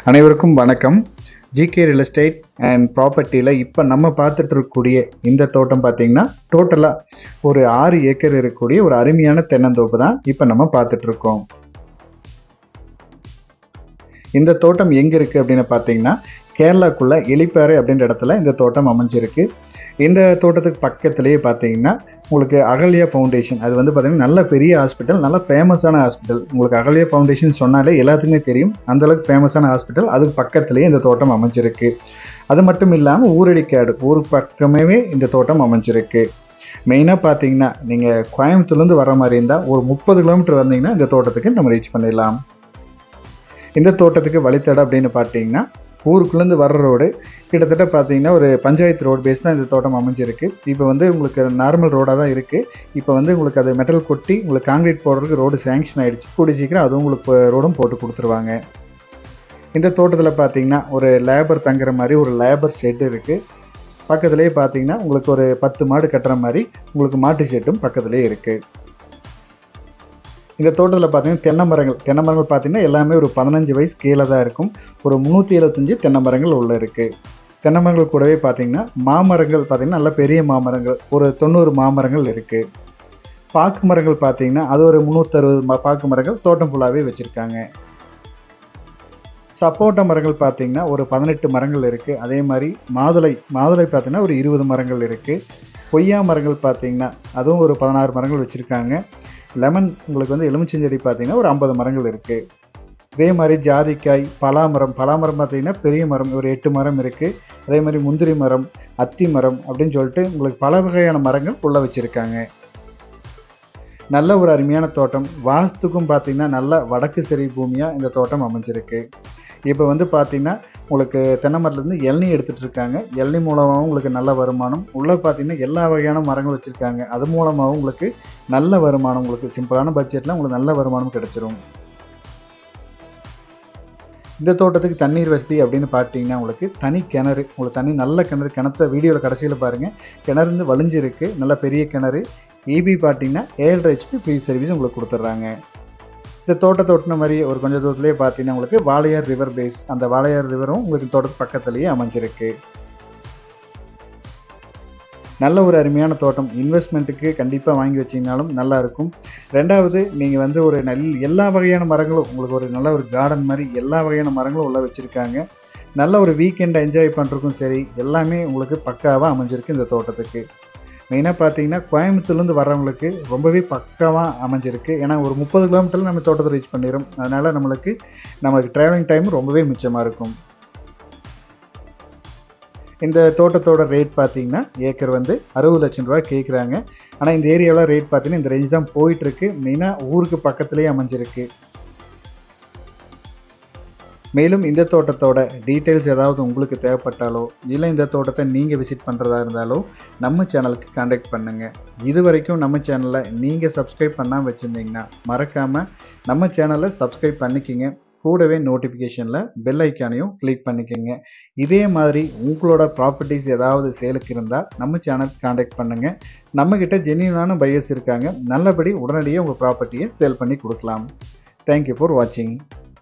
அனைவருக்கும் வணக்கம் GK real estate and ப்ராப்பர்ட்டியில் இப்போ நம்ம பார்த்துட்டு இருக்கக்கூடிய இந்த தோட்டம் பார்த்தீங்கன்னா டோட்டலாக ஒரு ஆறு ஏக்கர் இருக்கக்கூடிய ஒரு அருமையான தென்னந்தோப்பு தான் இப்போ நம்ம பார்த்துட்டு இருக்கோம் இந்த தோட்டம் எங்கே இருக்குது அப்படின்னு பார்த்தீங்கன்னா கேரளாக்குள்ள எலிப்பாறை அப்படின்ற இடத்துல இந்த தோட்டம் அமைஞ்சிருக்கு இந்த தோட்டத்துக்கு பக்கத்துலேயே பார்த்தீங்கன்னா உங்களுக்கு அகல்யா ஃபவுண்டேஷன் அது வந்து பார்த்தீங்கன்னா நல்ல பெரிய ஹாஸ்பிட்டல் நல்ல ஃபேமஸான ஹாஸ்பிட்டல் உங்களுக்கு அகல்யா ஃபவுண்டேஷன் சொன்னாலே எல்லாத்துக்குமே தெரியும் அந்தளவுக்கு ஃபேமஸான ஹாஸ்பிட்டல் அதுக்கு பக்கத்துலேயே இந்த தோட்டம் அமைஞ்சிருக்கு அது மட்டும் இல்லாமல் ஊரடிக்காடு ஊர் பக்கமே இந்த தோட்டம் அமைஞ்சிருக்கு மெயினாக பார்த்தீங்கன்னா நீங்கள் கோயம்புத்தூர்லேருந்து வர மாதிரி இருந்தால் ஒரு முப்பது கிலோமீட்டர் வந்தீங்கன்னா இந்த தோட்டத்துக்கு நம்ம ரீச் பண்ணிடலாம் இந்த தோட்டத்துக்கு வழித்தடம் அப்படின்னு பார்த்தீங்கன்னா ஊருக்குள்ளேருந்து வர்ற ரோடு கிட்டத்தட்ட பார்த்தீங்கன்னா ஒரு பஞ்சாயத்து ரோடு பேஸ் தான் இந்த தோட்டம் அமைஞ்சிருக்கு இப்போ வந்து உங்களுக்கு நார்மல் ரோடாக தான் இருக்குது இப்போ வந்து உங்களுக்கு அது மெட்டல் கொட்டி உங்களுக்கு காங்கிரீட் போடுறதுக்கு ரோடு சேங்ஷன் ஆயிடுச்சு கூடி சீக்கிரம் அதுவும் உங்களுக்கு ரோடும் போட்டு கொடுத்துருவாங்க இந்த தோட்டத்தில் பார்த்தீங்கன்னா ஒரு லேபர் தங்குற மாதிரி ஒரு லேபர் ஷெட் இருக்குது பக்கத்துலேயே பார்த்தீங்கன்னா உங்களுக்கு ஒரு பத்து மாடு கட்டுற மாதிரி உங்களுக்கு மாட்டு ஷெட்டும் பக்கத்துலேயே இருக்குது இந்த தோட்டத்தில் பார்த்தீங்கன்னா தென்னை மரங்கள் தென்னை மரங்கள் பார்த்தீங்கன்னா எல்லாமே ஒரு பதினஞ்சு வயசு கீழே தான் இருக்கும் ஒரு முந்நூற்றி எழுபத்தஞ்சு தென்னை மரங்கள் உள்ள இருக்குது தென்னை மரங்கள் கூடவே பார்த்தீங்கன்னா மாமரங்கள் பார்த்தீங்கன்னா நல்ல பெரிய மாமரங்கள் ஒரு தொண்ணூறு மாமரங்கள் இருக்குது பாக்கு மரங்கள் பார்த்தீங்கன்னா அது ஒரு முந்நூற்றறுபது ம பாக்கு மரங்கள் தோட்டம் ஃபுல்லாகவே வச்சுருக்காங்க சப்போட்டா மரங்கள் பார்த்தீங்கன்னா ஒரு பதினெட்டு மரங்கள் இருக்குது அதே மாதிரி மாதுளை மாதுளை பார்த்தீங்கன்னா ஒரு இருபது மரங்கள் இருக்குது கொய்யா மரங்கள் பார்த்தீங்கன்னா அதுவும் ஒரு பதினாறு மரங்கள் வச்சுருக்காங்க லெமன் உங்களுக்கு வந்து எலுமிச்சஞ்செடி பார்த்தீங்கன்னா ஒரு ஐம்பது மரங்கள் இருக்குது இதே மாதிரி ஜாதிக்காய் பலாமரம் பலாமரம் பார்த்தீங்கன்னா பெரிய மரம் ஒரு எட்டு மரம் இருக்குது அதே மாதிரி முந்திரி மரம் அத்தி மரம் அப்படின்னு சொல்லிட்டு உங்களுக்கு பல வகையான மரங்கள் உள்ள வச்சுருக்காங்க நல்ல ஒரு அருமையான தோட்டம் வாஸ்துக்கும் பார்த்தீங்கன்னா நல்ல வடக்கு சரி பூமியாக இந்த தோட்டம் அமைஞ்சிருக்கு இப்போ வந்து பார்த்தீங்கன்னா உங்களுக்கு தென்னை மரத்துலேருந்து இளநீ எடுத்துகிட்டு இருக்காங்க இளநீ மூலமாகவும் உங்களுக்கு நல்ல வருமானம் உள்ளே பார்த்தீங்கன்னா எல்லா வகையான மரங்கள் வச்சுருக்காங்க அது மூலமாகவும் உங்களுக்கு நல்ல வருமானம் உங்களுக்கு சிம்பிளான பட்ஜெட்டில் உங்களுக்கு நல்ல வருமானம் கிடைச்சிரும் இந்த தோட்டத்துக்கு தண்ணீர் வசதி அப்படின்னு பார்த்தீங்கன்னா உங்களுக்கு தனி கிணறு உங்களுக்கு தண்ணி நல்ல கிணறு கிணத்த வீடியோவில் கடைசியில் பாருங்கள் கிணறு வந்து வலிஞ்சிருக்கு நல்ல பெரிய கிணறு இபி பார்த்தீங்கன்னா ஏழரை ஹெச்பி ஃப்ரீ சர்வீஸ் உங்களுக்கு கொடுத்துட்றாங்க இந்த தோட்டத்தை ஒட்டின மாதிரி ஒரு கொஞ்சம் தூரத்துலேயே பார்த்தீங்கன்னா உங்களுக்கு வாளையார் ரிவர் பேஸ் அந்த வாளையார் ரிவரும் உங்களுக்கு தோட்டத்து பக்கத்துலேயே அமைஞ்சிருக்கு நல்ல ஒரு அருமையான தோட்டம் இன்வெஸ்ட்மெண்ட்டுக்கு கண்டிப்பாக வாங்கி வச்சிங்கனாலும் நல்லா இருக்கும் ரெண்டாவது நீங்கள் வந்து ஒரு நல் எல்லா வகையான மரங்களும் உங்களுக்கு ஒரு நல்ல ஒரு கார்டன் மாதிரி எல்லா வகையான மரங்களும் உள்ள வச்சுருக்காங்க நல்ல ஒரு வீக்கெண்டை என்ஜாய் பண்ணுறதுக்கும் சரி எல்லாமே உங்களுக்கு பக்காவாக அமைஞ்சிருக்கு இந்த தோட்டத்துக்கு மெயினாக பார்த்தீங்கன்னா கோயம்புத்தூர்லேருந்து வரவங்களுக்கு ரொம்பவே பக்காவாக அமைஞ்சிருக்கு ஏன்னா ஒரு முப்பது கிலோமீட்டரில் நம்ம தோட்டத்தை ரீச் பண்ணிடும் அதனால் நம்மளுக்கு நம்மளுக்கு ட்ராவலிங் டைம் ரொம்பவே மிச்சமாக இருக்கும் இந்த தோட்டத்தோட ரேட் பார்த்தீங்கன்னா ஏக்கர் வந்து அறுபது லட்சம் ரூபாய் கேட்குறாங்க ஆனால் இந்த ஏரியாவில் ரேட் பார்த்தீங்கன்னா இந்த ரேஞ்ச் தான் போயிட்டுருக்கு மெயினாக ஊருக்கு பக்கத்துலேயே அமைஞ்சிருக்கு மேலும் இந்த தோட்டத்தோட டீட்டெயில்ஸ் ஏதாவது உங்களுக்கு தேவைப்பட்டாலோ இல்லை இந்த தோட்டத்தை நீங்கள் விசிட் பண்ணுறதா இருந்தாலோ நம்ம சேனலுக்கு காண்டாக்ட் பண்ணுங்கள் இது வரைக்கும் நம்ம சேனலை நீங்கள் சப்ஸ்கிரைப் பண்ணாமல் வச்சுருந்தீங்கன்னா மறக்காமல் நம்ம சேனலை சப்ஸ்கிரைப் பண்ணிக்கிங்க கூடவே நோட்டிஃபிகேஷனில் பெல் ஐக்கானையும் கிளிக் பண்ணிக்கோங்க இதே மாதிரி உங்களோட ப்ராப்பர்ட்டிஸ் ஏதாவது சேலுக்கு இருந்தால் நம்ம சேனலுக்கு காண்டாக்ட் பண்ணுங்கள் நம்மக்கிட்ட ஜென்யூனான பையர்ஸ் இருக்காங்க நல்லபடி உடனடியாக உங்கள் ப்ராப்பர்ட்டியை சேல் பண்ணி கொடுக்கலாம் தேங்க்யூ ஃபார் வாட்சிங்